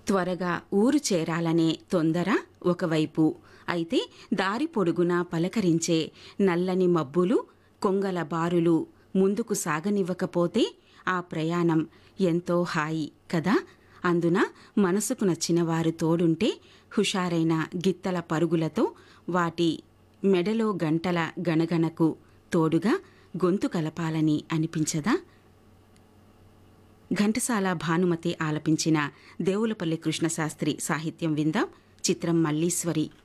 త్వరగా ఊరు చేరాలనే తొందర ఒకవైపు అయితే దారి పొడుగునా పలకరించే నల్లని మబ్బులు కొంగల బారులు ముందుకు సాగనివ్వకపోతే ఆ ప్రయాణం ఎంతో హాయి కదా అందున మనసుకు నచ్చిన వారు తోడుంటే హుషారైన గిత్తల పరుగులతో వాటి మెడలో గంటల గణగణకు తోడుగా గొంతు కలపాలని అనిపించదా ఘంటసాల భానుమతి ఆలపించిన దేవులపల్లి కృష్ణశాస్త్రి సాహిత్యం విందాం చిత్రం మల్లీశ్వరి